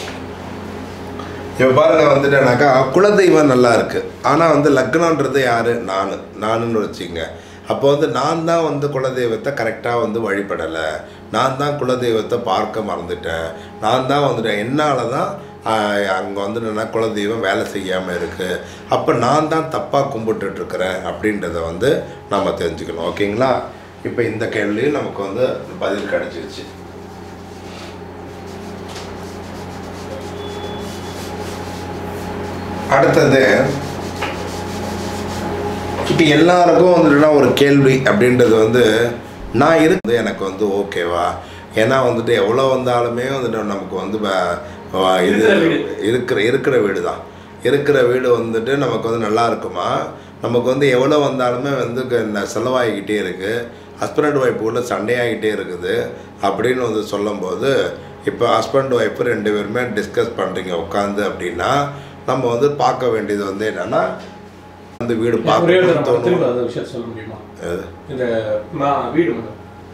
இப்போ பாருங்க வந்துட்டேனாக்கா குலதெய்வம் நல்லா இருக்கு ஆனால் வந்து லக்னன்றது யாரு நான் நானுன்னு வச்சுங்க அப்போ வந்து நான் தான் வந்து குலதெய்வத்தை கரெக்டாக வந்து வழிபடலை நான் தான் குலதெய்வத்தை பார்க்க மறந்துட்டேன் நான் தான் வந்துட்டேன் என்னால் தான் அங்கே வந்து என்னன்னா குலதெய்வம் வேலை செய்யாமல் இருக்குது அப்போ நான் தான் தப்பாக கும்பிட்டுட்ருக்கிறேன் அப்படின்றத வந்து நம்ம தெரிஞ்சுக்கணும் ஓகேங்களா இப்போ இந்த கேள்வியும் நமக்கு வந்து பதில் கிடச்சிருச்சு அடுத்தது இப்போ எல்லாருக்கும் வந்துட்டுனா ஒரு கேள்வி அப்படின்றது வந்து நான் இருந்து எனக்கு வந்து ஓகேவா ஏன்னா வந்துட்டு எவ்வளோ வந்தாலுமே வந்துட்டு நமக்கு வந்து வ- வ- இது இருக்கிற வீடு. இருக்கிற இருக்கிற வீடு தான் இருக்கிற வீடு வந்துட்டு நமக்கு வந்து நல்லா இருக்குமா நமக்கு வந்து எவ்வளோ வந்தாலுமே வந்து க- இந்த செலவாகிக்கிட்டே இருக்குது ஹஸ்பண்ட் ஒய்ஃபுக்குள்ள சண்டையாகிட்டே இருக்குது அப்படின்னு வந்து சொல்லும்போது இப்போ ஹஸ்பண்ட் ஒய்ஃபு ரெண்டு பேருமே டிஸ்கஸ் பண்ணுறீங்க உட்காந்து அப்படின்னா நம்ம வந்து பார்க்க வேண்டியது வந்து என்னென்னா அந்த வீடு ஒரே ஒரு பார்க்கணும்னு நம்ம தோணும் திரும்ப அந்த விஷயத்தை சொல்ல முடியுமா எது? இந்த நான் வீடு மட்டும்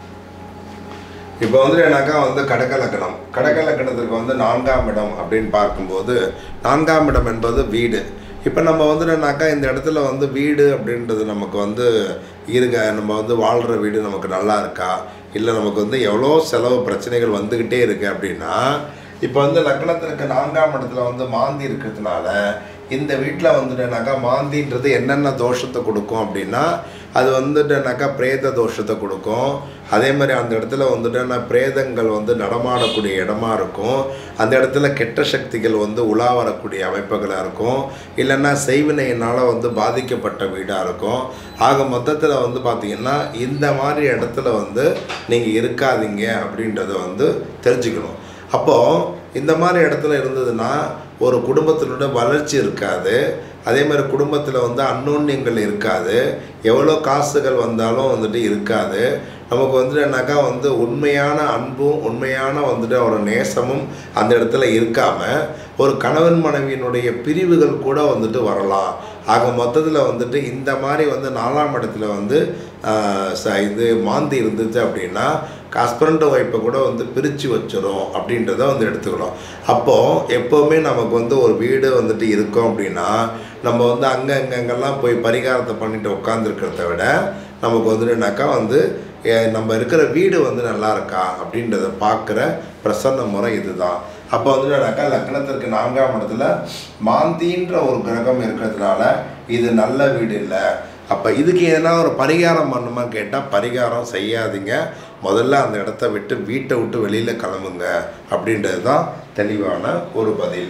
இப்போ வந்து என்னக்கா வந்து கடக லக்கணம் கடக லக்கணத்திற்கு வந்து நான்காம் இடம் அப்படின்னு பார்க்கும்போது நான்காம் இடம் என்பது வீடு இப்போ நம்ம வந்து என்னன்னாக்கா இந்த இடத்துல வந்து வீடு அப்படின்றது நமக்கு வந்து இருங்க நம்ம வந்து வாழ்கிற வீடு நமக்கு நல்லா இருக்கா இல்லை நமக்கு வந்து எவ்வளோ செலவு பிரச்சனைகள் வந்துக்கிட்டே இருக்கு அப்படின்னா இப்போ வந்து லக்னத்திற்கு நான்காம் இடத்துல வந்து மாந்தி இருக்கிறதுனால இந்த வீட்டில் வந்துட்டுனாக்கா மாந்தின்றது என்னென்ன தோஷத்தை கொடுக்கும் அப்படின்னா அது வந்துட்டுனாக்கா பிரேத தோஷத்தை கொடுக்கும் அதே மாதிரி அந்த இடத்துல வந்துட்டுனா பிரேதங்கள் வந்து நடமாடக்கூடிய இடமா இருக்கும் அந்த இடத்துல கெட்ட சக்திகள் வந்து உலா வரக்கூடிய அமைப்புகளாக இருக்கும் இல்லைன்னா செய்வினையினால் வந்து பாதிக்கப்பட்ட வீடாக இருக்கும் ஆக மொத்தத்தில் வந்து பார்த்திங்கன்னா இந்த மாதிரி இடத்துல வந்து நீங்கள் இருக்காதீங்க அப்படின்றத வந்து தெரிஞ்சுக்கணும் அப்போது இந்த மாதிரி இடத்துல இருந்ததுன்னா ஒரு குடும்பத்தினோட வளர்ச்சி இருக்காது அதே மாதிரி குடும்பத்தில் வந்து அன்னோன்யங்கள் இருக்காது எவ்வளோ காசுகள் வந்தாலும் வந்துட்டு இருக்காது நமக்கு வந்துட்டு என்னக்கா வந்து உண்மையான அன்பும் உண்மையான வந்துட்டு ஒரு நேசமும் அந்த இடத்துல இருக்காமல் ஒரு கணவன் மனைவியினுடைய பிரிவுகள் கூட வந்துட்டு வரலாம் ஆக மொத்தத்தில் வந்துட்டு இந்த மாதிரி வந்து நாலாம் இடத்துல வந்து ஆஹ், ச- இது மாந்தி இருந்துச்சு அப்படின்னா ஹஸ்பண்ட் ஒய்ஃபை கூட வந்து பிரித்து வச்சிரும் அப்படின்றத வந்து எடுத்துக்கணும் அப்போது எப்போவுமே நமக்கு வந்து ஒரு வீடு வந்துட்டு இருக்கோம் அப்படின்னா நம்ம வந்து அங்கே அங்கங்கெல்லாம் போய் பரிகாரத்தை பண்ணிட்டு உட்காந்துருக்கிறத விட நமக்கு வந்துட்டுனாக்கா வந்து எ- நம்ம இருக்கிற வீடு வந்து நல்லா இருக்கா அப்படின்றத பார்க்குற பிரசன்ன முறை இதுதான் அப்போ வந்துட்டுனாக்கா லக்னத்திற்கு நான்காம் இடத்துல மாந்தின்ற ஒரு கிரகம் இருக்கிறதுனால இது நல்ல வீடு இல்லை அப்போ இதுக்கு எதனா ஒரு பரிகாரம் பண்ணுமா கேட்டால் பரிகாரம் செய்யாதீங்க முதல்ல அந்த இடத்த விட்டு வீட்டை விட்டு வெளியில் கிளம்புங்க அப்படின்றது தான் தெளிவான ஒரு பதில்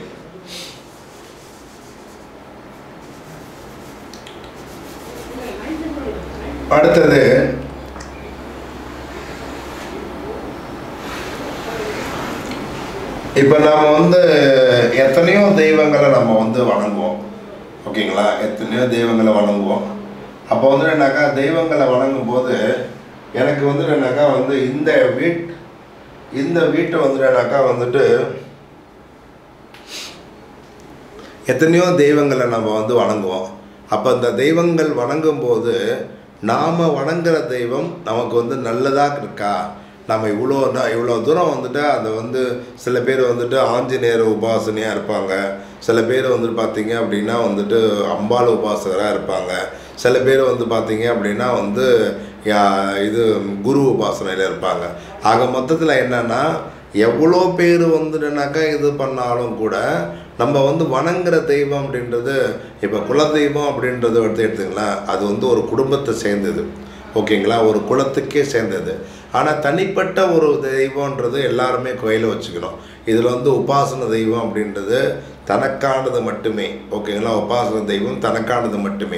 அடுத்தது இப்போ நம்ம வந்து எத்தனையோ தெய்வங்களை நம்ம வந்து வணங்குவோம் ஓகேங்களா எத்தனையோ தெய்வங்களை வணங்குவோம் அப்போ வந்து என்னக்கா தெய்வங்களை வணங்கும் போது எனக்கு வந்து என்னக்கா வந்து இந்த வீட் இந்த வீட்டை வந்து என்னக்கா வந்துட்டு எத்தனையோ தெய்வங்களை நம்ம வந்து வணங்குவோம் அப்போ அந்த தெய்வங்கள் வணங்கும் போது நாம் வணங்குற தெய்வம் நமக்கு வந்து நல்லதாக இருக்கா நம்ம இவ்வளோ ந- இவ்வளோ தூரம் வந்துட்டு அதை வந்து சில பேர் வந்துட்டு ஆஞ்சநேயர் உபாசனையாக இருப்பாங்க சில பேர் வந்துட்டு பார்த்தீங்க அப்படின்னா வந்துட்டு அம்பாள் உபாசகராக இருப்பாங்க சில பேர் வந்து பார்த்தீங்க அப்படின்னா வந்து யா- இது குரு உபாசனையில் இருப்பாங்க ஆக மொத்தத்தில் என்னன்னா எவ்வளோ பேர் வந்துட்டுனாக்கா இது பண்ணாலும் கூட நம்ம வந்து வணங்குற தெய்வம் அப்படின்றது இப்போ குலதெய்வம் அப்படின்றது எடுத்து எடுத்துங்களேன் அது வந்து ஒரு குடும்பத்தை சேர்ந்தது ஓகேங்களா ஒரு குலத்துக்கே சேர்ந்தது ஆனால் தனிப்பட்ட ஒரு தெய்வம்ன்றது எல்லாருமே கோயில வச்சுக்கணும் இதில் வந்து உபாசன தெய்வம் அப்படின்றது தனக்கானது மட்டுமே ஓகேங்களா உபாசன தெய்வம் தனக்கானது மட்டுமே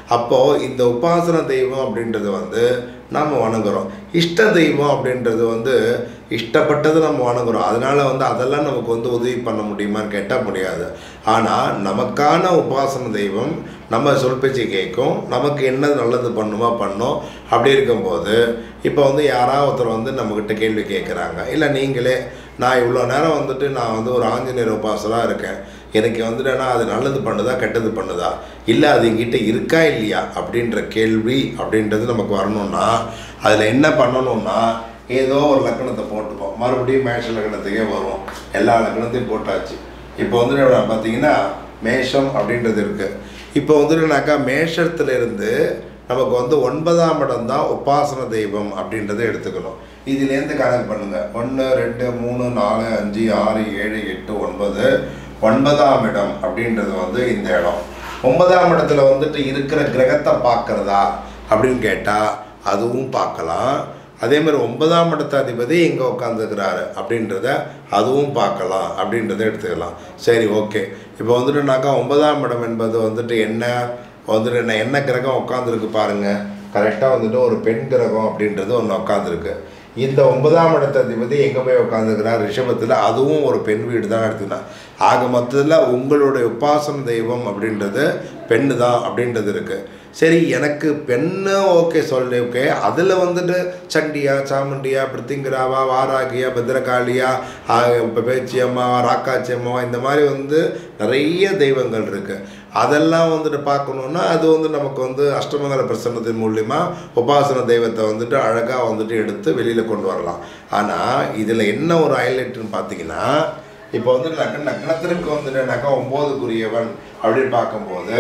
அப்போது இந்த உபாசன தெய்வம் அப்படின்றது வந்து நாம் வணங்குறோம் இஷ்ட தெய்வம் அப்படின்றது வந்து இஷ்டப்பட்டது நம்ம வணங்குறோம் அதனால் வந்து அதெல்லாம் நமக்கு வந்து உதவி பண்ண முடியுமான்னு கேட்டால் முடியாது ஆனால் நமக்கான உபாசன தெய்வம் நம்ம சொல் பேச்சு கேட்கும் நமக்கு என்ன நல்லது பண்ணுமோ பண்ணோம் அப்படி இருக்கும்போது இப்போ வந்து யாராவது ஒருத்தர் வந்து நம்மக்கிட்ட கேள்வி கேட்குறாங்க இல்லை நீங்களே நான் இவ்வளோ நேரம் வந்துட்டு நான் வந்து ஒரு ஆஞ்சநேயர் உபாசனாக இருக்கேன் எனக்கு வந்துட்டுனா அது நல்லது பண்ணுதா கெட்டது பண்ணுதா இல்லை அது எங்கிட்ட இருக்கா இல்லையா அப்படின்ற கேள்வி அப்படின்றது நமக்கு வரணும்னா அதில் என்ன பண்ணணும்னா ஏதோ ஒரு லக்கணத்தை போட்டுப்போம் மறுபடியும் மேஷ லக்கணத்துக்கே வரும் எல்லா லக்கணத்தையும் போட்டாச்சு இப்போ வந்துட்டு நான் பார்த்தீங்கன்னா மேஷம் அப்படின்றது இருக்குது இப்போ வந்துட்டுனாக்கா மேஷத்துலேருந்து நமக்கு வந்து ஒன்பதாம் இடம் தான் உபாசன தெய்வம் அப்படின்றத எடுத்துக்கணும் இதுலேருந்து கணக்கு பண்ணுங்க ஒன்று ரெண்டு மூணு நாலு அஞ்சு ஆறு ஏழு எட்டு ஒன்பது ஒன்பதாம் இடம் அப்படின்றது வந்து இந்த இடம் ஒன்பதாம் இடத்துல வந்துட்டு இருக்கிற கிரகத்தை பார்க்கறதா அப்படின்னு கேட்டால் அதுவும் பார்க்கலாம் அதே மாதிரி ஒன்பதாம் இடத்த அதிபதி எங்கே உட்காந்துருக்கிறாரு அப்படின்றத அதுவும் பார்க்கலாம் அப்படின்றத எடுத்துக்கலாம் சரி ஓகே இப்போ வந்துட்டுனாக்கா ஒன்பதாம் இடம் என்பது வந்துட்டு என்ன வந்துட்டு என்ன என்ன கிரகம் உட்காந்துருக்கு பாருங்க கரெக்டாக வந்துட்டு ஒரு பெண் கிரகம் அப்படின்றது ஒன்று உட்காந்துருக்கு இந்த ஒன்பதாம் இடத்த அதிபதி எங்கே போய் உட்காந்துருக்கிறார் ரிஷபத்தில் அதுவும் ஒரு பெண் வீடு தான் எடுத்துக்கலாம் ஆக மொத்தத்தில் உங்களுடைய உபாசன தெய்வம் அப்படின்றது பெண்ணு தான் அப்படின்றது இருக்குது சரி எனக்கு பெண்ணு ஓகே சொல்லு ஓகே அதில் வந்துட்டு சண்டியா சாமுண்டியா பிருத்திங்கராவா வாராகியா பத்ரகாளியா இப்போ பேச்சியம்மா ராக்காச்சி அம்மாவா இந்த மாதிரி வந்து நிறைய தெய்வங்கள் இருக்குது அதெல்லாம் வந்துட்டு பார்க்கணுன்னா அது வந்து நமக்கு வந்து அஷ்டமங்கல பிரசன்னத்தின் மூலிமா உபாசன தெய்வத்தை வந்துட்டு அழகாக வந்துட்டு எடுத்து வெளியில் கொண்டு வரலாம் ஆனால் இதில் என்ன ஒரு ஹைலைட்டுன்னு பார்த்தீங்கன்னா இப்போ வந்து லக்ன லக்னத்திற்கு வந்துட்டு நக்கா ஒம்போதுக்குரியவன் அப்படின்னு பார்க்கும்போது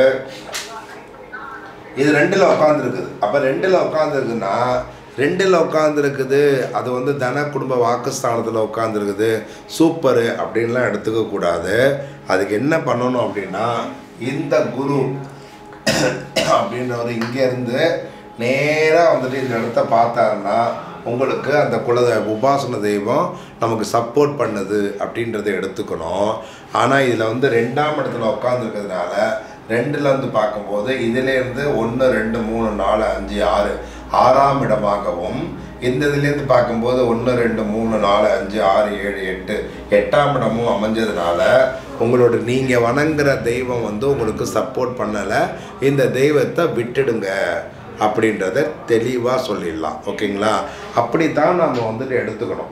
இது ரெண்டில் உட்காந்துருக்குது அப்போ ரெண்டில் உட்காந்துருக்குன்னா ரெண்டில் உட்காந்துருக்குது அது வந்து தன குடும்ப வாக்குஸ்தானத்தில் உட்காந்துருக்குது சூப்பரு அப்படின்லாம் எடுத்துக்க கூடாது அதுக்கு என்ன பண்ணணும் அப்படின்னா இந்த குரு அப்படின்றவர் இங்கேருந்து நேராக வந்துட்டு இந்த இடத்த பார்த்தாருன்னா உங்களுக்கு அந்த குல உபாசன தெய்வம் நமக்கு சப்போர்ட் பண்ணுது அப்படின்றத எடுத்துக்கணும் ஆனால் இதில் வந்து ரெண்டாம் இடத்துல உட்காந்துருக்கிறதுனால ரெண்டில் வந்து பார்க்கும்போது இதிலேருந்து ஒன்று ரெண்டு மூணு நாலு அஞ்சு ஆறு ஆறாம் இடமாகவும் இந்த இதுலேருந்து பார்க்கும்போது ஒன்று ரெண்டு மூணு நாலு அஞ்சு ஆறு ஏழு எட்டு எட்டாம் இடமும் அமைஞ்சதுனால உங்களோட நீங்கள் வணங்குற தெய்வம் வந்து உங்களுக்கு சப்போர்ட் பண்ணலை இந்த தெய்வத்தை விட்டுடுங்க அப்படின்றத தெளிவாக சொல்லிடலாம் ஓகேங்களா அப்படி தான் நம்ம வந்துட்டு எடுத்துக்கணும்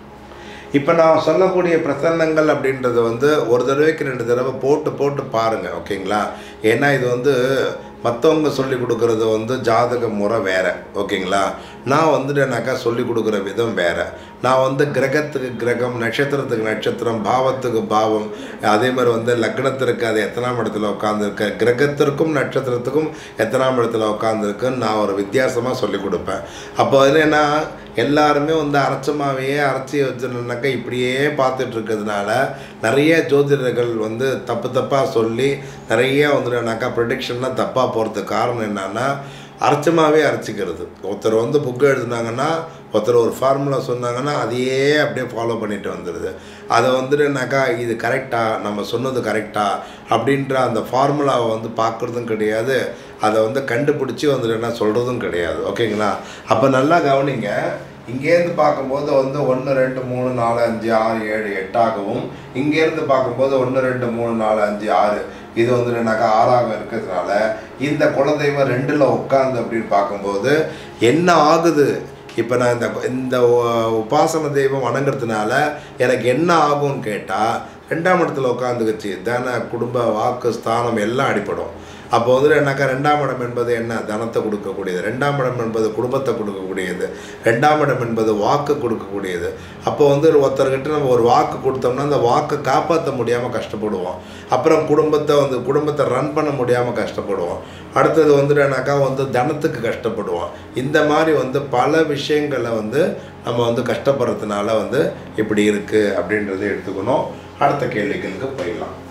இப்போ நான் சொல்லக்கூடிய பிரசன்னங்கள் அப்படின்றது வந்து ஒரு தடவைக்கு ரெண்டு தடவை போட்டு போட்டு பாருங்கள் ஓகேங்களா ஏன்னா இது வந்து மற்றவங்க சொல்லி கொடுக்குறது வந்து ஜாதக முறை வேறு ஓகேங்களா நான் வந்துட்டுனாக்கா சொல்லி கொடுக்குற விதம் வேறு நான் வந்து கிரகத்துக்கு கிரகம் நட்சத்திரத்துக்கு நட்சத்திரம் பாவத்துக்கு பாவம் அதே மாதிரி வந்து லக்னத்திற்கு அது எத்தனாம் இடத்துல உட்காந்துருக்கு கிரகத்திற்கும் நட்சத்திரத்துக்கும் எத்தனாம் இடத்துல உட்காந்துருக்குன்னு நான் ஒரு வித்தியாசமாக சொல்லி கொடுப்பேன் அப்போ என்னென்னா எல்லாருமே வந்து அரைச்சமாவையே அரைச்சி வச்சுருந்தாக்கா இப்படியே பார்த்துட்டு இருக்கிறதுனால நிறைய ஜோதிடர்கள் வந்து தப்பு தப்பாக சொல்லி நிறைய வந்துட்டுனாக்கா ப்ரொடிக்ஷன்லாம் தப்பாக போகிறதுக்கு காரணம் என்னன்னா அரைச்சமாகவே அரைச்சிக்கிறது ஒருத்தர் வந்து புக்கு எழுதுனாங்கன்னா ஒருத்தர் ஒரு ஃபார்முலா சொன்னாங்கன்னா அதையே அப்படியே ஃபாலோ பண்ணிட்டு வந்துடுது அதை வந்துட்டுனாக்கா இது கரெக்டா நம்ம சொன்னது கரெக்டா அப்படின்ற அந்த ஃபார்முலாவை வந்து பார்க்குறதும் கிடையாது அதை வந்து கண்டுபிடிச்சி வந்துட்டு என்ன சொல்கிறதும் கிடையாது ஓகேங்களா அப்போ நல்லா கவனிங்க இங்கேருந்து பார்க்கும்போது வந்து ஒன்று ரெண்டு மூணு நாலு அஞ்சு ஆறு ஏழு எட்டாகவும் இங்கேருந்து பார்க்கும்போது ஒன்று ரெண்டு மூணு நாலு அஞ்சு ஆறு இது வந்து என்னக்கா ஆறாக இருக்கிறதுனால இந்த குலதெய்வம் ரெண்டில் உட்காந்து அப்படின்னு பார்க்கும்போது என்ன ஆகுது இப்போ நான் இந்த இந்த உ- உபாசன தெய்வம் வணங்குறதுனால எனக்கு என்ன ஆகும்னு கேட்டால் ரெண்டாம் இடத்துல உட்காந்துக்குச்சு தன குடும்ப வாக்கு ஸ்தானம் எல்லாம் அடிப்படும் அப்போ வந்து என்னக்கா ரெண்டாம் இடம் என்பது என்ன தனத்தை கொடுக்கக்கூடியது ரெண்டாம் இடம் என்பது குடும்பத்தை கொடுக்கக்கூடியது ரெண்டாம் இடம் என்பது வாக்கு கொடுக்கக்கூடியது அப்போ வந்து ஒருத்தர்கிட்ட நம்ம ஒரு வாக்கு கொடுத்தோம்னா அந்த வாக்கை காப்பாற்ற முடியாமல் கஷ்டப்படுவோம் அப்புறம் குடும்பத்தை வந்து குடும்பத்தை ரன் பண்ண முடியாமல் கஷ்டப்படுவோம் அடுத்தது வந்துட்டுனாக்கா வந்து தனத்துக்கு கஷ்டப்படுவோம் இந்த மாதிரி வந்து பல விஷயங்களை வந்து நம்ம வந்து கஷ்டப்படுறதுனால வந்து இப்படி இருக்குது அப்படின்றத எடுத்துக்கணும் அடுத்த கேள்விகளுக்கு போயிடலாம்